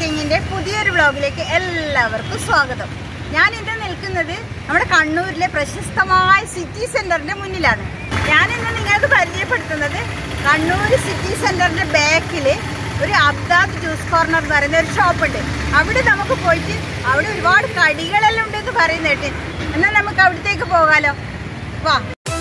കുക്കിങ്ങിന്റെ പുതിയൊരു വ്ളോഗിലേക്ക് എല്ലാവർക്കും സ്വാഗതം ഞാൻ ഇന്ന് നിൽക്കുന്നത് നമ്മുടെ കണ്ണൂരിലെ പ്രശസ്തമായ സിറ്റി സെന്ററിന്റെ മുന്നിലാണ് ഞാൻ ഇന്ന് നിങ്ങൾക്ക് പരിചയപ്പെടുത്തുന്നത് കണ്ണൂർ സിറ്റി സെന്ററിന്റെ ബാക്കിൽ ഒരു അബ്ദാദ് ജ്യൂസ് കോർണർ എന്ന് പറയുന്ന ഒരു ഷോപ്പുണ്ട് അവിടെ നമുക്ക് പോയിട്ട് അവിടെ ഒരുപാട് കടികളെല്ലാം ഉണ്ടെന്ന് പറയുന്ന കേട്ട് എന്നാൽ നമുക്ക് അവിടത്തേക്ക് പോകാലോ വാ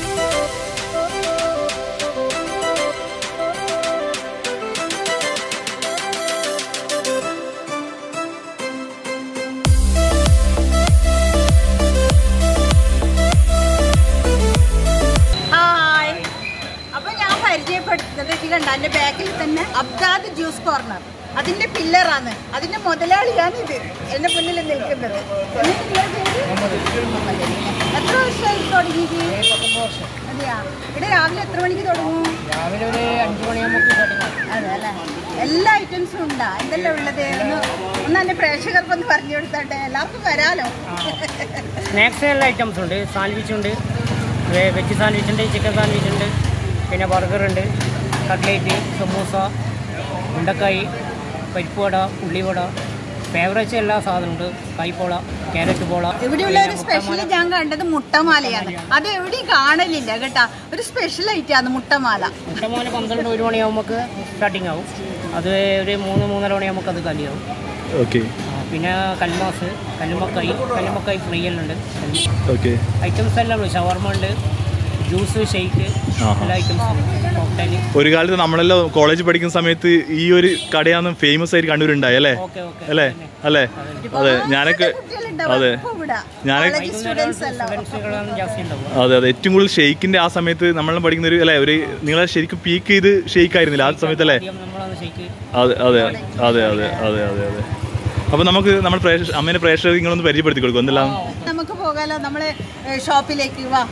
ഹായ് അപ്പൊ ഞാൻ പരിചയപ്പെടുത്തുന്നത് ഇത് കണ്ട എന്റെ ബാക്കിൽ തന്നെ അബ്ദാദ് ജ്യൂസ് കോർണർ അതിന്റെ പില്ലറാണ് അതിന്റെ മുതലാളിയാണ് ഇത് എന്റെ മുന്നിൽ നിൽക്കുന്നത് എന്നിട്ട് നിങ്ങളുടെ പേര്? എത്ര വർഷമായി തുടങ്ങിയിട്ട് അതെയാ ഇവിടെ രാവിലെ എത്ര മണിക്ക് തുടങ്ങും രാവിലെ ഒരു അഞ്ച് മണിയാകുമ്പോൾ സ്റ്റാർട്ടിങ് അതെ അല്ലേ എല്ലാ ഐറ്റംസും ഉണ്ടാ എന്തെല്ലാം ഉള്ളത് ഒന്ന് ഒന്ന് എന്റെ പ്രേക്ഷകർക്കൊന്ന് പറഞ്ഞു കൊടുത്താട്ടെ എല്ലാവർക്കും വരാലോ സ്നാക്സ് എല്ലാ ഐറ്റംസ് ഉണ്ട് സാൻഡ്വിച്ച് ഉണ്ട് വെജ് സാൻഡ്വിച്ച് ഉണ്ട് ചിക്കൻ സാൻഡ്വിച്ച് ഉണ്ട് പിന്നെ ബർഗർ ഉണ്ട് കട്ട്ലേറ്റ് സമൂസ ഉണ്ടക്കായി പരിപ്പുവട ഉള്ളിവട ഫേവറേറ്റ്സ് എല്ലാ സാധനമുണ്ട് കൈപ്പോള ക്യാരറ്റ് പോള ഇവിടെയുള്ള ഒരു സ്പെഷ്യൽ ഞാൻ കണ്ടത് മുട്ടമാലയാണ് അത് എവിടെയും കാണലില്ല കേട്ടാ ഒരു സ്പെഷ്യൽ ഐറ്റാണ് മുട്ടമാല മുട്ടമാല പന്ത്രണ്ട് ഒരു മണിയാകുമ്പോൾ സ്റ്റാർട്ടിങ് ആവും അത് ഒരു മൂന്ന് മൂന്നര മണിയാകുമ്പോൾ അത് കലിയാവും ഓക്കെ ആ, പിന്നെ കൽമാസ് കല്ലുമ്മക്കായി കല്ലുമ്മക്കായി ഫ്രീ എല്ലാം ഉണ്ട് ഓക്കെ ഐറ്റംസ് എല്ലാം ഉണ്ട് ഷവർമ ഉണ്ട് ജ്യൂസ് ഷെയ്ക്ക് ആഹാ. എല്ലാ ഐറ്റംസും കോക്ടൈൽ ഒരു കാലത്ത് നമ്മളെല്ലാം കോളേജ് പഠിക്കുന്ന സമയത്ത് ഈ ഒരു കടയാണ് ഫേമസ് ആയിട്ട് കണ്ണൂരുണ്ടായി അല്ലേ ഓക്കെ ഓക്കെ അല്ലേ അല്ലേ അതെ ഞാനൊക്കെ കുട്ടികളുണ്ടാവും അതെ ഇപ്പൊ ഇവിടെ ഞാനൊക്കെ കോളേജ് സ്റ്റുഡൻസ് എല്ലാം സ്റ്റുഡൻസുകളാണ് ജാസ്തി ഉണ്ടാവുക അതെ അതെ ഏറ്റവും കൂടുതൽ ഷെയ്ക്കിന്റെ ആ സമയത്ത് നമ്മളെല്ലാം പഠിക്കുന്ന ഒരു അല്ലേ ഒരു നിങ്ങളെ ശരിക്കും പീക്ക് ചെയ്ത് ഷെയ്ക്ക് ആയിരുന്നില്ല ആ സമയത്ത് അല്ലേ ആദ്യം നമ്മളാണ് ഷെയ്ക്ക് അതെ അതെ അതെ അതെ അതെ അതെ അതെ അപ്പൊ നമുക്ക് നമ്മൾ പ്രേക്ഷ അമ്മേനെ പ്രേക്ഷകർ നിങ്ങളൊന്ന് പരിചയപ്പെടുത്തി കൊടുക്കും എന്തെല്ലാം നമുക്ക് പോകാലോ നമ്മള് ഏ, ഷോപ്പിലേക്ക് വാ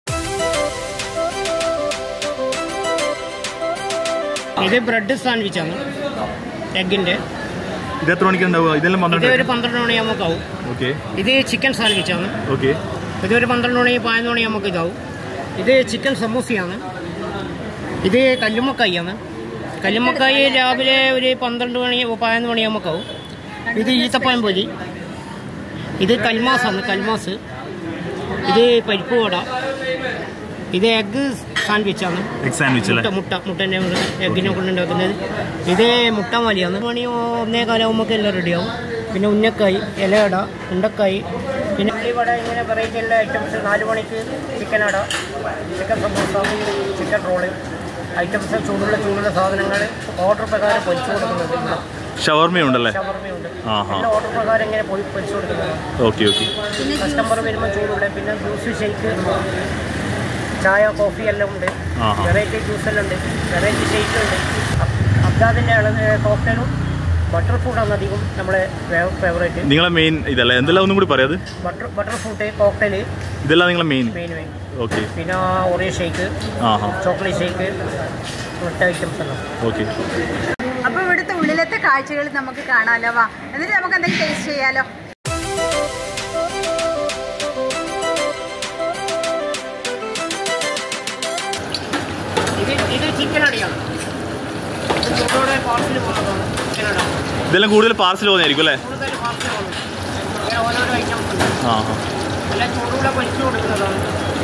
ഇത് ബ്രെഡ് സാൻഡ്വിച്ച് ആണ് എഗിന്റെ ഇത് എത്ര മണിക്ക് ഉണ്ടാവുക ഇതെല്ലാം ഇത് പന്ത്രണ്ട് ഒരു പന്ത്രണ്ട് മണിയാകുമ്പോൾ ആവും ഓക്കെ ഇത് ചിക്കൻ സാൻഡ്വിച്ച് ആണ് ഓക്കെ ഇത് ഒരു പന്ത്രണ്ട് മണി പതിനൊന്ന് മണിയാകുമ്പോൾ ഇതാവും ഇത് ചിക്കൻ സമൂസയാണ് ഇത് കല്ലുമ്മക്കായി ആണ് കല്ലുമ്മക്കായി രാവിലെ ഒരു പന്ത്രണ്ട് മണി പതിനൊന്ന് മണിയാകുമ്പോൾ ആവും ഇത് ഈത്തപ്പഴം പൊരി ഇത് കൽമാസാണ് കൽമാസ് ഇത് പരിപ്പ് വട ഇത് എഗ്ഗ് സാൻഡ്വിച്ചാണ് എഗ് സാൻഡ്വിച്ച് അല്ലേ മുട്ട മുട്ട മുട്ടൻ്റെ എഗ്ഗിനെ കൊണ്ടുണ്ടാക്കുന്നത് ഇത് മുട്ട മാലിയാണ് മണി ഒന്നേ കാലാവുമ്പോൾ എല്ലാം റെഡിയാവും പിന്നെ ഉന്നക്കായി ഇലയട ഉണ്ടക്കായി പിന്നെ ഉള്ളിവട ഇങ്ങനെ വെറൈറ്റി എല്ലാ ഐറ്റംസ് നാല് മണിക്ക് ചിക്കൻ അട chicken samosa chicken roll items ചൂടുള്ള ചൂടുള്ള സാധനങ്ങൾ ഓർഡർ പ്രകാരം പൊരിച്ചു കൊടുക്കുന്നുണ്ട് ഷവർമയുണ്ടല്ലേ ഷവർമയുണ്ട് ആഹാ എല്ലാ ഓർഡർ പ്രകാരം ഇങ്ങനെ പൊരി പൊരിച്ചു കൊടുക്കുന്നത് ഓക്കെ ഓക്കെ പിന്നെ കസ്റ്റമർ വരുമ്പോൾ ചൂടുള്ള പിന്നെ ജ്യൂസ് ഷേക്ക് ചായ കോഫി എല്ലാം ഉണ്ട് ആഹാ. വെറൈറ്റി ജ്യൂസ് എല്ലാം ഉണ്ട് വെറൈറ്റി ഷേക്ക് ഉണ്ട് അബ്ദാദിൻ്റെ കോക്ടൈലും ബട്ടർ ഫ്രൂട്ടാണ് അധികം നമ്മളെ ഫേവറേറ്റ് നിങ്ങളെ മെയിൻ ഇതല്ലേ എന്തെല്ലാം ഒന്നും കൂടി പറയാത് ബട്ടർ ബട്ടർ ഫ്രൂട്ട് കോക്ടൈൽ ഇതെല്ലാം നിങ്ങളെ മെയിൻ മെയിൻ മെയിൻ ഓക്കെ പിന്നെ ഒറിയോ ഷേക്ക് ആഹാ ചോക്ലേറ്റ് ഷേക്ക് മറ്റു ഐറ്റംസ് എല്ലാം ഓക്കെ അപ്പൊ ഇവിടുത്തെ ഉള്ളിലത്തെ കാഴ്ചകൾ നമുക്ക് കാണാലോ വാ എന്നിട്ട് നമുക്ക് എന്തെങ്കിലും ടേസ്റ്റ് ചെയ്യാലോ ഇത് ഇത് ചിക്കൻ അടിയാണ് ഇത് ചൂടോടെ പാർസൽ പോകുന്നതാണ് ചിക്കൻ അട ഇതെല്ലാം കൂടുതൽ പാർസൽ പോകുന്നതായിരിക്കും അല്ലേ കൂടുതൽ പാർസൽ പോകുന്നത് ഇങ്ങനെ ഓരോരോ ഐറ്റംസ് ഉണ്ട് ആഹാ എല്ലാം ചൂടുകൂടെ പൊരിച്ചു കൊടുക്കുന്നതാണ്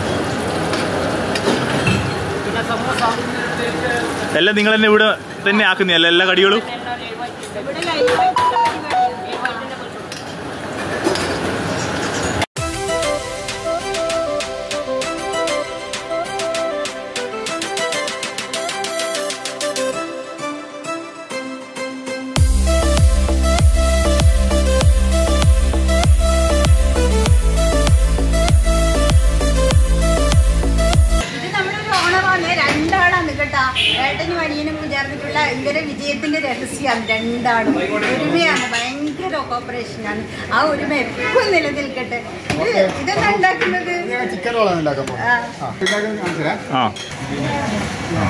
പിന്നെ സമൂസ എല്ലാം നിങ്ങൾ തന്നെ ഇവിടെ തന്നെ ആക്കുന്നതല്ലേ എല്ലാ കടികളും എല്ലാം ലൈവായിട്ട് ഇവിടെ ലൈവായിട്ട് ലൈവായിട്ട് പൊരിച്ചു കൊടുക്കും. ഇത് നമ്മളൊരു ഓണറാണ് രണ്ടാളാണ് കേട്ടാ ഏട്ടനും അനിയനും ചേർന്നിട്ടുള്ള ഭയങ്കര വിജയത്തിന്റെ രഹസ്യമാണ് രണ്ടാളും ഒരുമയാണ് ഭയങ്കര കോപ്പറേഷനാണ് ആ ഒരുമ എപ്പോഴും നിലനിൽക്കട്ടെ ഇത് ഇതെന്താ ഉണ്ടാക്കുന്നത് ചിക്കൻ റോളാണ് ഉണ്ടാക്കാൻ പോകുന്നത് ആ. ആ ഉണ്ടാക്കാൻ കാണിച്ചു തരാം ആ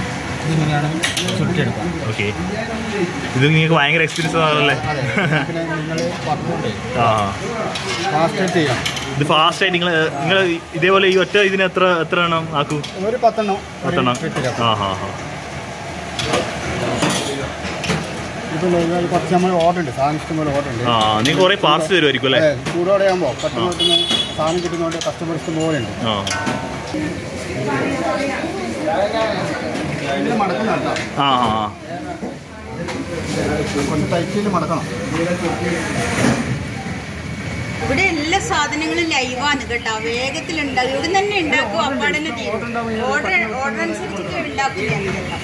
ഓക്കെ ഇത് നിങ്ങൾക്ക് ഭയങ്കര എക്സ്പീരിയൻസ് ആണല്ലേ അതെ പിന്നെ നിങ്ങൾ പറഞ്ഞുകൊണ്ട് ആ ഫാസ്റ്റ് ചെയ്യാം ഇത് ഫാസ്റ്റ് ആയിട്ട് നിങ്ങൾ നിങ്ങൾ ഇതേപോലെ ഈ ഒറ്റ ഇതിന് എത്ര എത്ര എണ്ണം ആക്കൂ ഒരു പത്തെണ്ണം ഒരു പത്തെണ്ണം എട്ടിലാക്കും. ആ ഹാ ഹാ ഇപ്പൊ ലൈവായി കുറച്ച് നമ്മൾ ഓർഡർ ഉണ്ട് സാധനം ഇഷ്ടംപോലെ ഓർഡർ ഉണ്ട് ആ നീ കുറെ പാർസൽ തരുമായിരിക്കും അല്ലേ അതെ ചൂടോടെ ആകുമ്പോൾ പെട്ടെന്ന് പെട്ടെന്ന് സാധനം കിട്ടുന്നതുകൊണ്ട് കസ്റ്റമർ ഇഷ്ടം പോലെ ഉണ്ട് ആ ഇത് മടക്കണം കേട്ടോ ആ ആ കുറച്ച് ടൈറ്റിൽ മടക്കണം ഇവിടെ എല്ലാ സാധനങ്ങളും ലൈവാണ് കേട്ടോ വേഗത്തിൽ ഉണ്ടാകും ഇവിടെ തന്നെ ഉണ്ടാക്കും അപ്പാടന്നെ തീരും ഓർഡർ ഓർഡർ അനുസരിച്ചിട്ട് ഉണ്ടാക്കും ഞാനിതെല്ലാം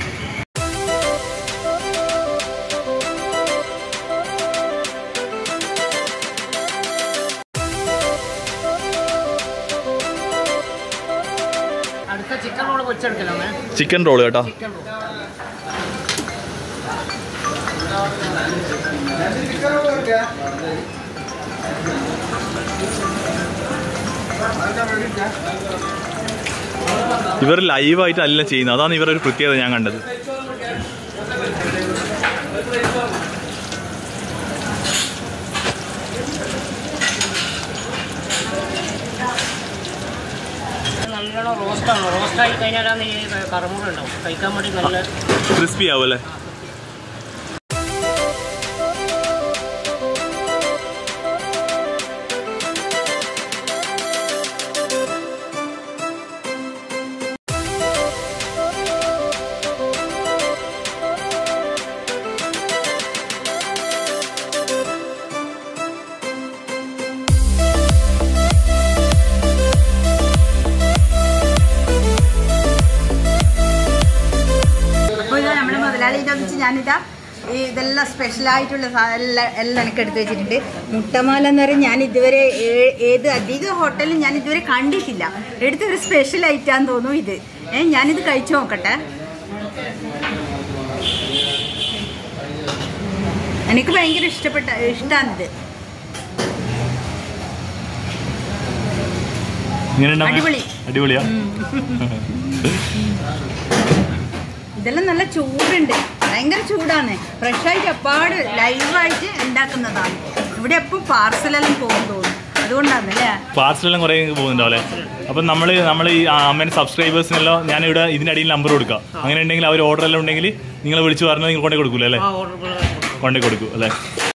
അടുത്ത ചിക്കൻ റോള് പൊരിച്ചെടുക്കലാണ് ചിക്കൻ റോൾ കേട്ടോ ചിക്കൻ റോൾ ഇവർ ലൈവായിട്ട് അല്ല ചെയ്യുന്നത് അതാണ് ഇവരുടെ ഒരു പ്രത്യേകത ഞാൻ കണ്ടത് നല്ലോണം റോസ്റ്റാണ് റോസ്റ്റായി കഴിഞ്ഞാലാണ് ഈ കറുമുറ ഉണ്ടാവും കഴിക്കാൻ വേണ്ടി നല്ല ക്രിസ്പി ആവും അല്ലേ അപ്പോൾ ഇതാ നമ്മുടെ മുതലാളിയുടെ വെച്ച് ഞാനിതാ ഈ ഇതെല്ലാം സ്പെഷ്യലായിട്ടുള്ള സാ- എല്ലാം എല്ലാം എനിക്ക് എടുത്ത് വെച്ചിട്ടുണ്ട് മുട്ടമാല എന്ന് പറഞ്ഞാൽ ഞാൻ ഇതുവരെ ഏ- ഏത് അധിക ഹോട്ടലും ഞാൻ ഇതുവരെ കണ്ടിട്ടില്ല എടുത്തൊരു സ്പെഷ്യൽ ഐറ്റാന്ന് തോന്നുന്നു ഇത് ഏ ഞാനിത് കഴിച്ചു നോക്കട്ടെ എനിക്ക് ഭയങ്കര ഇഷ്ടപ്പെട്ട ഇഷ്ടമാണിത് ഇങ്ങനെ ഉണ്ടാവും? അടിപൊളി. അടിപൊളിയാ ഇതെല്ലാം നല്ല ചൂടുണ്ട് ഭയങ്കര ചൂടാണ് ഫ്രഷായിട്ട് അപ്പാട് ലൈവായിട്ട് ഉണ്ടാക്കുന്നതാണ് ഇവിടെ എപ്പോൾ പാർസലെല്ലാം പോകും തോന്നും അതുകൊണ്ടാണ് അല്ലേ പാർസലെല്ലാം കുറേ പോകുന്നുണ്ടാവും അല്ലേ അപ്പം നമ്മൾ നമ്മൾ ഈ അമ്മേൻ്റെ സബ്സ്ക്രൈബേഴ്സിനെല്ലാം ഞാൻ ഇവിടെ ഇതിൻ്റെ അടിയിൽ നമ്പർ കൊടുക്കാം അങ്ങനെ ഉണ്ടെങ്കിൽ അവർ ഓർഡർ എല്ലാം ഉണ്ടെങ്കിൽ നിങ്ങൾ വിളിച്ച് പറഞ്ഞാൽ നിങ്ങൾ കൊണ്ടേ കൊടുക്കൂലേ അല്ലേ ആ ഓർഡർ കൊണ്ടേ കൊടുക്കൂ അല്ലേ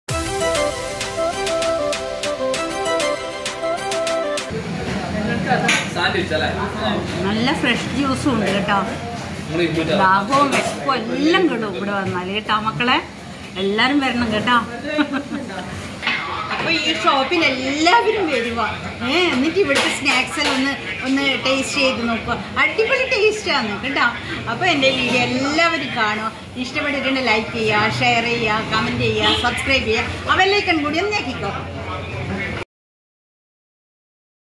നല്ല ഫ്രഷ് ജ്യൂസും ഉണ്ട് കേട്ടോ ദാഹവും വിശപ്പും എല്ലാം കിടും ഇവിടെ വന്നാൽ കേട്ടോ മക്കളെ എല്ലാരും വരണം കേട്ടോ അപ്പൊ ഈ ഷോപ്പിൽ എല്ലാവരും വരുക ഏ എന്നിട്ട് ഇവിടുത്തെ സ്നാക്സ് എല്ലാം ഒന്ന് ഒന്ന് ടേസ്റ്റ് ചെയ്ത് നോക്കുക അടിപൊളി ടേസ്റ്റാണ് കേട്ടോ അപ്പോൾ എൻ്റെ വീഡിയോ എല്ലാവരും കാണുക ഇഷ്ടപ്പെട്ടിട്ടുണ്ടെങ്കിൽ ലൈക്ക് ചെയ്യുക ഷെയർ ചെയ്യുക കമൻറ്റ് ചെയ്യുക സബ്സ്ക്രൈബ് ചെയ്യുക അവരിലേക്കും കൂടി ഒന്ന് ഞെക്കിക്കോ